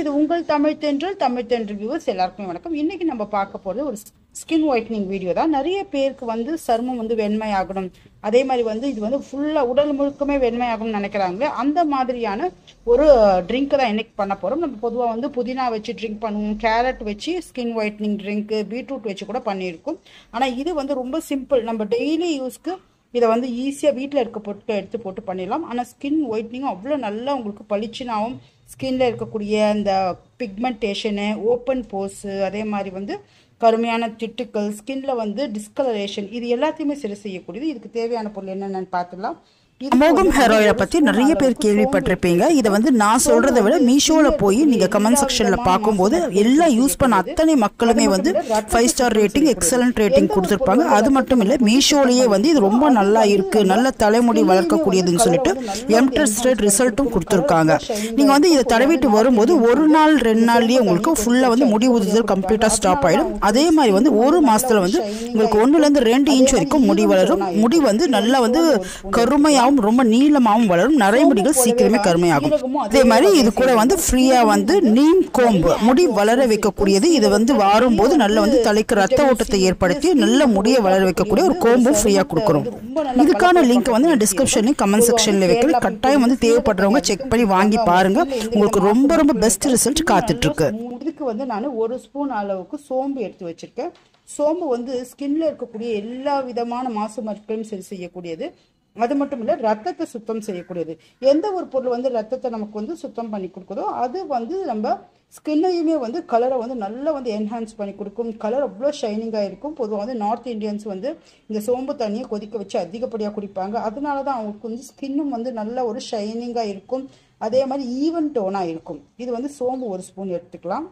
இது உங்கள் தமிழ் தென்றல் தமிழ் தென்றல் வியூவர்ஸ் எல்லாருக்குமே வணக்கம் இன்னைக்கு நம்ம பார்க்க போறது ஒரு ஸ்கின் ஒயிட்னிங் வீடியோ தான் நிறைய பேருக்கு வந்து சருமம் வந்து வெண்மையாகணும் அதே மாதிரி வந்து இது வந்து ஃபுல்லா உடல் முழுக்கமே வெண்மையாகணும்னு நினைக்கிறாங்களே அந்த மாதிரியான ஒரு ட்ரிங்க் தான் இன்னைக்கு பண்ண போறோம் நம்ம பொதுவாக வந்து புதினா வச்சு ட்ரிங்க் பண்ணுவோம் கேரட் வச்சு ஸ்கின் ஒயிட்னிங் ட்ரிங்க் பீட்ரூட் வச்சு கூட பண்ணியிருக்கோம் ஆனால் இது வந்து ரொம்ப சிம்பிள் நம்ம டெய்லி யூஸ்க்கு இதை வந்து ஈஸியாக வீட்டில் இருக்க பொருட்களை எடுத்து போட்டு பண்ணிடலாம் ஆனால் ஸ்கின் ஒயிட்னிங்கும் அவ்வளோ நல்லா உங்களுக்கு பளிச்சுனாவும் ஸ்கின்ல இருக்கக்கூடிய அந்த பிக்மெண்டேஷனு ஓப்பன் போஸு அதே மாதிரி வந்து கருமையான திட்டுக்கள் ஸ்கின்ல வந்து டிஸ்கலரேஷன் இது எல்லாத்தையுமே சரி செய்யக்கூடியது இதுக்கு தேவையான பொருள் என்னென்னு பார்த்துடலாம் அமோகம் ஹேர் ஆயிலை பத்தி நிறைய பேர் கேள்விப்பட்டிருப்பீங்க இதை வந்து நான் சொல்றதை விட மீஷோல போய் நீங்க கமெண்ட் செக்ஷன்ல பார்க்கும்போது எல்லாம் யூஸ் பண்ண அத்தனை மக்களுமே வந்து five star rating excellent rating கொடுத்துருப்பாங்க அது மட்டும் இல்ல மீஷோலயே வந்து இது ரொம்ப நல்லா இருக்கு நல்ல தலைமுடி வளர்க்கக்கூடியதுன்னு சொல்லிட்டு எம்டெஸ்டட் ரிசல்ட்டும் கொடுத்துருக்காங்க நீங்க வந்து இதை தடவிட்டு வரும்போது ஒரு நாள் ரெண்டு நாள்லயே உங்களுக்கு ஃபுல்லா வந்து முடி உதுதல் கம்ப்ளீட்டா ஸ்டாப் ஆயிடும் அதே மாதிரி வந்து ஒரு மாசத்துல வந்து உங்களுக்கு ஒண்ணுல இருந்து ரெண்டு இன்ச் வரைக்கும் முடி வளரும் முடி வந்து நல்லா வந்து கருமையாகவும் ரொம்ப நீளமாகவும் வளரும் நிறைய முடிகள் சீக்கிரமே கருமையாகும் அதே மாதிரி இது கூட வந்து ஃப்ரீயா வந்து நீம் கோம்பு முடி வளர வைக்கக்கூடியது இது வந்து வாரும்போது நல்ல வந்து தலைக்கு ரத்த ஓட்டத்தை ஏற்படுத்தி நல்ல முடியை வளர வைக்கக்கூடிய ஒரு கோம்பும் ஃப்ரீயா கொடுக்குறோம் இதுக்கான லிங்க் வந்து நான் டிஸ்கிரிப்ஷன்லயும் கமெண்ட் செக்ஷன்ல வைக்கிறேன் கட்டாயம் வந்து தேவைப்படுறவங்க செக் பண்ணி வாங்கி பாருங்க உங்களுக்கு ரொம்ப ரொம்ப பெஸ்ட் ரிசல்ட் காத்துட்டு இருக்கு இதுக்கு வந்து நான் ஒரு ஸ்பூன் அளவுக்கு சோம்பு எடுத்து வச்சிருக்கேன் சோம்பு வந்து ஸ்கின்ல இருக்கக்கூடிய எல்லா விதமான மாசு மருட்களையும் சரி செய்யக்கூடியது அது மட்டும் இல்ல ரத்தத்தை சுத்தம் செய்யக்கூடியது எந்த ஒரு பொருள் வந்து ரத்தத்தை நமக்கு வந்து சுத்தம் பண்ணி கொடுக்குதோ அது வந்து நம்ம ஸ்கின்னையுமே வந்து கலரை வந்து நல்லா வந்து என்ஹான்ஸ் பண்ணி கொடுக்கும் கலர் அவ்வளோ ஷைனிங்காக இருக்கும் பொதுவாக வந்து நார்த் இந்தியன்ஸ் வந்து இந்த சோம்பு தண்ணியை கொதிக்க வச்சு அதிகப்படியாக குடிப்பாங்க அதனால தான் அவங்களுக்கு வந்து ஸ்கின்னும் வந்து நல்ல ஒரு ஷைனிங்காக இருக்கும் அதே மாதிரி ஈவன் டோனாக இருக்கும் இது வந்து சோம்பு ஒரு ஸ்பூன் எடுத்துக்கலாம்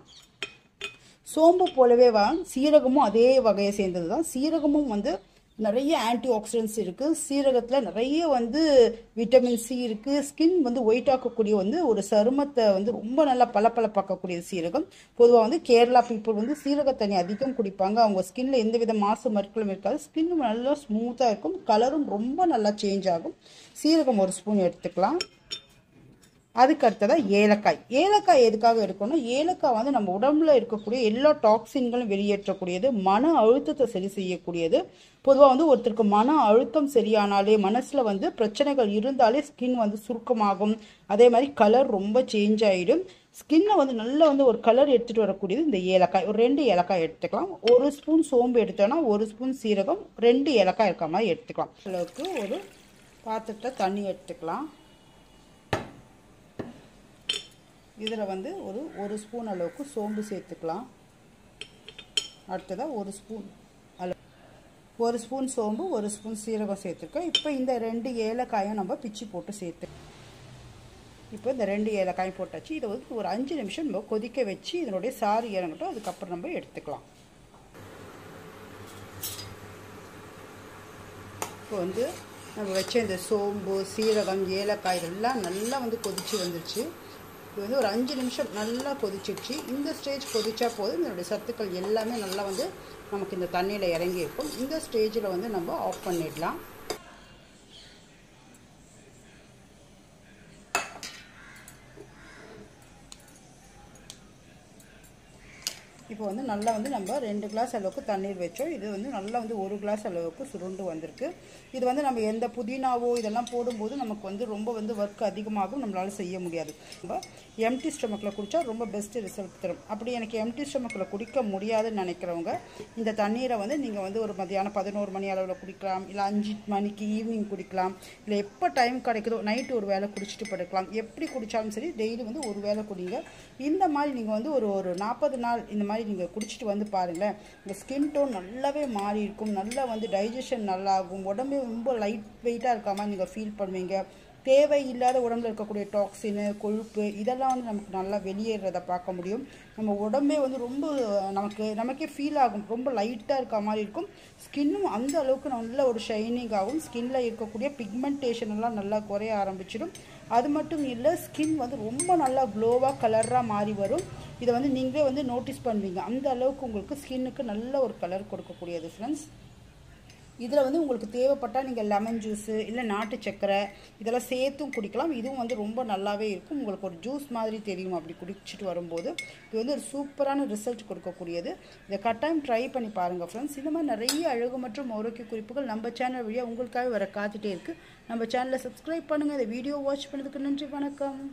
சோம்பு போலவே வா சீரகமும் அதே வகையை சேர்ந்தது தான் சீரகமும் வந்து நிறைய ஆன்டி ஆக்சிடென்ட்ஸ் இருக்குது சீரகத்தில் நிறைய வந்து விட்டமின் சி இருக்குது ஸ்கின் வந்து ஒயிட் ஆக்கக்கூடிய வந்து ஒரு சருமத்தை வந்து ரொம்ப நல்லா பளபளப்பாக்கக்கூடிய சீரகம் பொதுவாக வந்து கேரளா பீப்புள் வந்து சீரக தண்ணி அதிகம் குடிப்பாங்க அவங்க ஸ்கின்ல எந்த வித மாசு மருக்களும் இருக்காது ஸ்கின் நல்லா ஸ்மூத்தாக இருக்கும் கலரும் ரொம்ப நல்லா சேஞ்ச் ஆகும் சீரகம் ஒரு ஸ்பூன் எடுத்துக்கலாம் அதுக்கு அடுத்ததாக ஏலக்காய் ஏலக்காய் எதுக்காக எடுக்கணும் ஏலக்காய் வந்து நம்ம உடம்புல இருக்கக்கூடிய எல்லா டாக்ஸின்களும் வெளியேற்றக்கூடியது மன அழுத்தத்தை சரி செய்யக்கூடியது பொதுவாக வந்து ஒருத்தருக்கு மன அழுத்தம் சரியானாலே மனசில் வந்து பிரச்சனைகள் இருந்தாலே ஸ்கின் வந்து சுருக்கமாகும் அதே மாதிரி கலர் ரொம்ப சேஞ்ச் ஆகிடும் ஸ்கின்னை வந்து நல்லா வந்து ஒரு கலர் எடுத்துகிட்டு வரக்கூடியது இந்த ஏலக்காய் ஒரு ரெண்டு ஏலக்காய் எடுத்துக்கலாம் ஒரு ஸ்பூன் சோம்பு எடுத்தோன்னா ஒரு ஸ்பூன் சீரகம் ரெண்டு ஏலக்காய் இருக்க மாதிரி எடுத்துக்கலாம் அளவுக்கு ஒரு பாத்திரத்தை தண்ணி எடுத்துக்கலாம் இதில் வந்து ஒரு ஒரு ஸ்பூன் அளவுக்கு சோம்பு சேர்த்துக்கலாம் அடுத்ததாக ஒரு ஸ்பூன் அளவு ஒரு ஸ்பூன் சோம்பு ஒரு ஸ்பூன் சீரகம் சேர்த்துருக்கோம் இப்போ இந்த ரெண்டு ஏலக்காயும் நம்ம பிச்சு போட்டு சேர்த்து இப்போ இந்த ரெண்டு ஏலக்காயும் போட்டாச்சு இதை வந்து ஒரு அஞ்சு நிமிஷம் நம்ம கொதிக்க வச்சு இதனுடைய சாறு இறங்கட்டும் அதுக்கப்புறம் நம்ம எடுத்துக்கலாம் இப்போ வந்து நம்ம வச்ச இந்த சோம்பு சீரகம் ஏலக்காய் இதெல்லாம் நல்லா வந்து கொதிச்சு வந்துருச்சு இது வந்து ஒரு அஞ்சு நிமிஷம் நல்லா கொதிச்சிடுச்சு இந்த ஸ்டேஜ் கொதிச்சா போதும் இதனுடைய சத்துக்கள் எல்லாமே நல்லா வந்து நமக்கு இந்த தண்ணியில் இறங்கி இருக்கும் இந்த ஸ்டேஜில் வந்து நம்ம ஆஃப் பண்ணிடலாம் இப்போ வந்து நல்லா வந்து நம்ம ரெண்டு கிளாஸ் அளவுக்கு தண்ணீர் வச்சோம் இது வந்து நல்லா வந்து ஒரு கிளாஸ் அளவுக்கு சுருண்டு வந்திருக்கு இது வந்து நம்ம எந்த புதினாவோ இதெல்லாம் போடும்போது நமக்கு வந்து ரொம்ப வந்து ஒர்க் அதிகமாகும் நம்மளால செய்ய முடியாது நம்ம எம்டி ஸ்டொமக்கில் குடித்தா ரொம்ப பெஸ்ட் ரிசல்ட் தரும் அப்படி எனக்கு எம்டி ஸ்டொமக்கில் குடிக்க முடியாதுன்னு நினைக்கிறவங்க இந்த தண்ணீரை வந்து நீங்கள் வந்து ஒரு மதியானம் பதினோரு மணி அளவில் குடிக்கலாம் இல்லை அஞ்சு மணிக்கு ஈவினிங் குடிக்கலாம் இல்லை எப்போ டைம் கிடைக்குதோ நைட்டு ஒரு வேளை குடிச்சிட்டு படுக்கலாம் எப்படி குடித்தாலும் சரி டெய்லி வந்து ஒரு வேளை குடிங்க இந்த மாதிரி நீங்கள் வந்து ஒரு ஒரு நாற்பது நாள் இந்த மாதிரி நீங்கள் குடிச்சிட்டு வந்து பாருங்களேன் இந்த ஸ்கின் டோன் நல்லாவே மாறி இருக்கும் நல்லா வந்து டைஜஷன் நல்லாகும் உடம்பே ரொம்ப லைட் வெயிட்டாக இருக்க மாதிரி நீங்கள் ஃபீல் பண்ணுவீங்க தேவையில்லாத உடம்புல இருக்கக்கூடிய டாக்ஸினு கொழுப்பு இதெல்லாம் வந்து நமக்கு நல்லா வெளியேறதை பார்க்க முடியும் நம்ம உடம்பே வந்து ரொம்ப நமக்கு நமக்கே ஃபீல் ஆகும் ரொம்ப லைட்டாக இருக்க மாதிரி இருக்கும் ஸ்கின்னும் அந்த அளவுக்கு நல்ல ஒரு ஷைனிங் ஆகும் ஸ்கின்ல இருக்கக்கூடிய பிக்மெண்டேஷன் எல்லாம் நல்லா குறைய ஆரம்பிச்சிடும் அது மட்டும் இல்லை ஸ்கின் வந்து ரொம்ப நல்லா க்ளோவாக கலராக மாறி வரும் இதை வந்து நீங்களே வந்து நோட்டீஸ் பண்ணுவீங்க அந்த அளவுக்கு உங்களுக்கு ஸ்கின்னுக்கு நல்ல ஒரு கலர் கொடுக்கக்கூடியது ஃப்ரெண்ட்ஸ் இதில் வந்து உங்களுக்கு தேவைப்பட்டால் நீங்கள் லெமன் ஜூஸு இல்லை நாட்டு சக்கரை இதெல்லாம் சேர்த்தும் குடிக்கலாம் இதுவும் வந்து ரொம்ப நல்லாவே இருக்கும் உங்களுக்கு ஒரு ஜூஸ் மாதிரி தெரியும் அப்படி குடிச்சிட்டு வரும்போது இது வந்து ஒரு சூப்பரான ரிசல்ட் கொடுக்கக்கூடியது இதை கட்டாயம் ட்ரை பண்ணி பாருங்கள் ஃப்ரெண்ட்ஸ் இந்த மாதிரி நிறைய அழகு மற்றும் ஆரோக்கிய குறிப்புகள் நம்ம சேனல் வழியாக உங்களுக்காக வர காத்துட்டே இருக்குது நம்ம சேனலை சப்ஸ்கிரைப் பண்ணுங்கள் இந்த வீடியோ வாட்ச் பண்ணதுக்கு நன்றி வணக்கம்